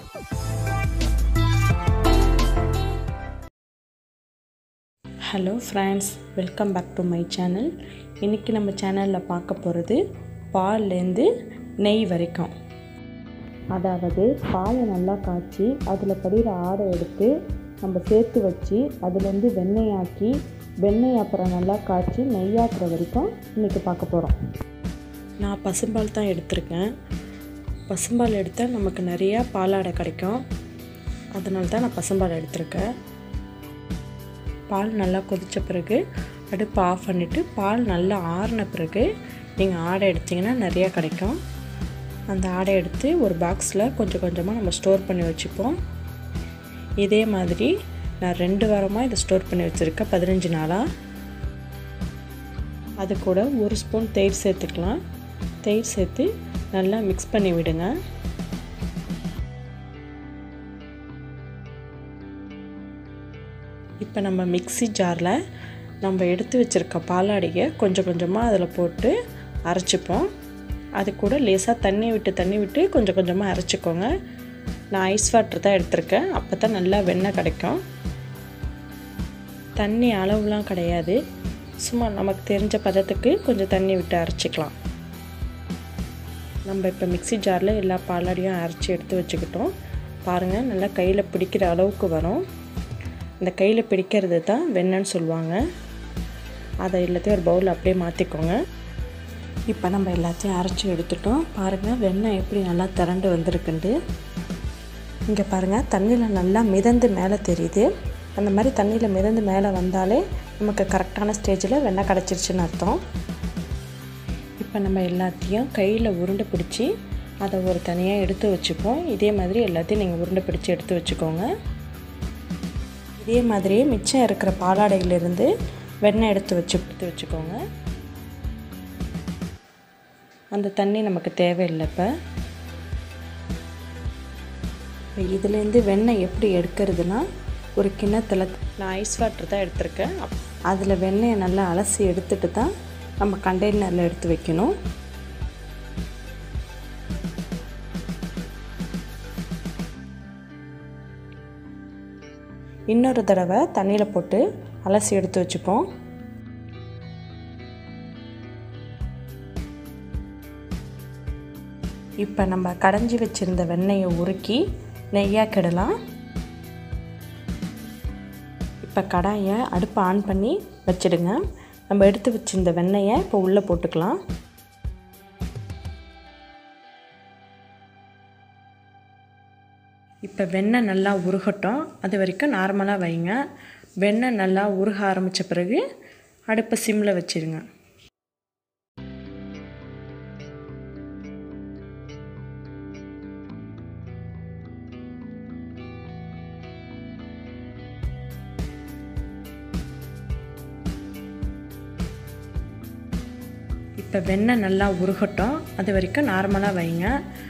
hello friends welcome back to my channel இன்றைக்கி நம்ம சேனலில் பார்க்க போகிறது பால்லேருந்து நெய் வரைக்கும் அதாவது பாலை நல்லா காய்ச்சி அதில் படிகிற ஆடை எடுத்து நம்ம சேர்த்து வச்சு அதுலேருந்து வெண்ணெயாக்கி வெண்ணெய் அப்புறம் நல்லா காய்ச்சி நெய்யாக்குற வரைக்கும் இன்றைக்கி பார்க்க போகிறோம் நான் பசும்பால் தான் எடுத்திருக்கேன் பசும்பால் எடுத்தால் நமக்கு நிறையா பாலாடை கிடைக்கும் அதனால தான் நான் பசும்பால் எடுத்திருக்கேன் பால் நல்லா கொதித்த பிறகு அடுப்பை ஆஃப் பண்ணிவிட்டு பால் நல்லா ஆறின பிறகு நீங்கள் ஆடை எடுத்திங்கன்னா நிறையா கிடைக்கும் அந்த ஆடை எடுத்து ஒரு பாக்ஸில் கொஞ்சம் கொஞ்சமாக நம்ம ஸ்டோர் பண்ணி வச்சுப்போம் இதே மாதிரி நான் ரெண்டு வாரமாக இதை ஸ்டோர் பண்ணி வச்சுருக்கேன் பதினஞ்சு நாளாக அது கூட ஒரு ஸ்பூன் தயிர் சேர்த்துக்கலாம் தயிர் சேர்த்து நல்லா மிக்ஸ் பண்ணி விடுங்க இப்போ நம்ம மிக்சி ஜாரில் நம்ம எடுத்து வச்சுருக்க பாலாடியை கொஞ்சம் கொஞ்சமாக அதில் போட்டு அரைச்சிப்போம் அது கூட லேசாக தண்ணி விட்டு தண்ணி விட்டு கொஞ்சம் கொஞ்சமாக அரைச்சிக்கோங்க நான் ஐஸ் வாட்டர் தான் எடுத்திருக்கேன் அப்போ தான் நல்லா வெண்ணெய் கிடைக்கும் தண்ணி அளவுலாம் கிடையாது சும்மா நமக்கு தெரிஞ்ச பதத்துக்கு கொஞ்சம் தண்ணி விட்டு அரைச்சிக்கலாம் நம்ம இப்போ மிக்சி ஜாரில் எல்லா பாலாடியும் அரைச்சி எடுத்து வச்சுக்கிட்டோம் பாருங்கள் நல்லா கையில் பிடிக்கிற அளவுக்கு வரும் இந்த கையில் பிடிக்கிறது தான் வெண்ணன்னு சொல்லுவாங்க அதை எல்லாத்தையும் ஒரு பவுலில் அப்படியே மாற்றிக்கோங்க இப்போ நம்ம எல்லாத்தையும் அரைச்சி எடுத்துட்டோம் பாருங்கள் வெண்ணெய் எப்படி நல்லா திரண்டு வந்திருக்குண்டு இங்கே பாருங்கள் தண்ணியில் நல்லா மிதந்து மேலே தெரியுது அந்த மாதிரி தண்ணியில் மிதந்து மேலே வந்தாலே நமக்கு கரெக்டான ஸ்டேஜில் வெண்ணெய் கிடச்சிருச்சுன்னு அர்த்தம் இப்போ நம்ம எல்லாத்தையும் கையில் உருண்டை பிடிச்சி அதை ஒரு தனியாக எடுத்து வச்சுப்போம் இதே மாதிரி எல்லாத்தையும் நீங்கள் உருண்டை பிடிச்சி எடுத்து வச்சுக்கோங்க இதே மாதிரியே மிச்சம் இருக்கிற பாலாடையிலிருந்து வெண்ணெய் எடுத்து வச்சு எடுத்து வச்சுக்கோங்க அந்த தண்ணி நமக்கு தேவையில்லை இப்போ இப்போ இதுலேருந்து வெண்ணெய் எப்படி எடுக்கிறதுனா ஒரு கிண்ணத்தில் நான் ஐஸ் வாட்டர் தான் எடுத்திருக்கேன் அதில் வெண்ணெயை நல்லா அலசி எடுத்துட்டு தான் நம்ம கண்டெய்னரில் எடுத்து வைக்கணும் இன்னொரு தடவை தண்ணியில் போட்டு அலசி எடுத்து வச்சுப்போம் இப்போ நம்ம கடைஞ்சி வச்சுருந்த வெண்ணெயை உருக்கி நெய்யாக்கிடலாம் இப்போ கடாயை அடுப்பை ஆன் பண்ணி வச்சிடுங்க நம்ம எடுத்து வச்சுருந்த வெண்ணெயை இப்போ உள்ளே போட்டுக்கலாம் இப்போ வெண்ணெய் நல்லா உருகட்டும் அது வரைக்கும் நார்மலாக வைங்க வெண்ணெய் நல்லா உருக ஆரம்பித்த பிறகு அடுப்பை சிம்மில் வச்சுருங்க இப்போ வெண்ணெய் நல்லா உருகட்டும் அது வரைக்கும் நார்மலாக வைங்க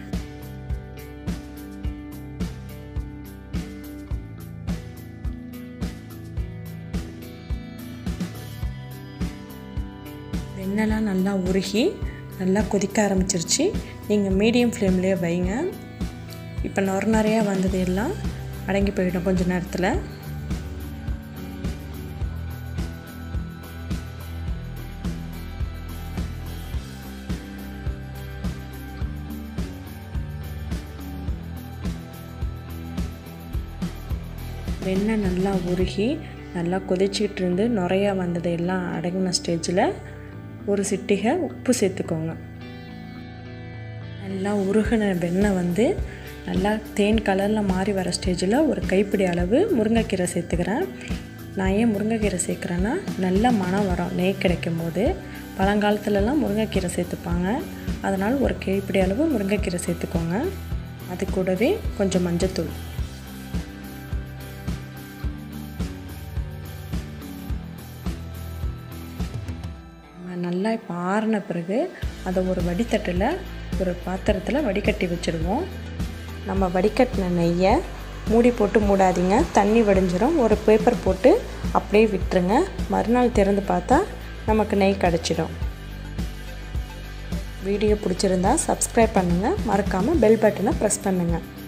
வெண்ணெய்லாம் நல்லா உருகி நல்லா கொதிக்க ஆரம்பிச்சிருச்சு நீங்கள் மீடியம் ஃப்ளேம்லேயே வைங்க இப்போ நொர நிறையா வந்தது எல்லாம் அடங்கி போயிடும் கொஞ்சம் நேரத்தில் வெண்ணெய் நல்லா உருகி நல்லா கொதிச்சிக்கிட்டு இருந்து நுறையா வந்தது எல்லாம் அடங்கின ஸ்டேஜில் ஒரு சிட்டிகை உப்பு சேர்த்துக்கோங்க நல்லா உருகின வெண்ணெய் வந்து நல்லா தேன் கலரில் மாறி வர ஸ்டேஜில் ஒரு கைப்பிடி அளவு முருங்கைக்கீரை சேர்த்துக்கிறேன் நான் ஏன் முருங்கைக்கீரை சேர்க்குறேன்னா நல்ல மனம் வரும் நெய் கிடைக்கும் போது பழங்காலத்துலலாம் முருங்கைக்கீரை சேர்த்துப்பாங்க அதனால் ஒரு கைப்பிடி அளவு முருங்கைக்கீரை சேர்த்துக்கோங்க அது கூடவே கொஞ்சம் மஞ்சத்தூள் நல்லா இப்போ ஆறின பிறகு அதை ஒரு வடித்தட்டில் ஒரு பாத்திரத்தில் வடிகட்டி வச்சுருவோம் நம்ம வடிகட்டின நெய்யை மூடி போட்டு மூடாதீங்க தண்ணி வடிஞ்சிரும் ஒரு பேப்பர் போட்டு அப்படியே விட்டுருங்க மறுநாள் திறந்து பார்த்தா நமக்கு நெய் கிடச்சிடும் வீடியோ பிடிச்சிருந்தா சப்ஸ்கிரைப் பண்ணுங்கள் மறக்காமல் பெல் பட்டனை ப்ரெஸ் பண்ணுங்கள்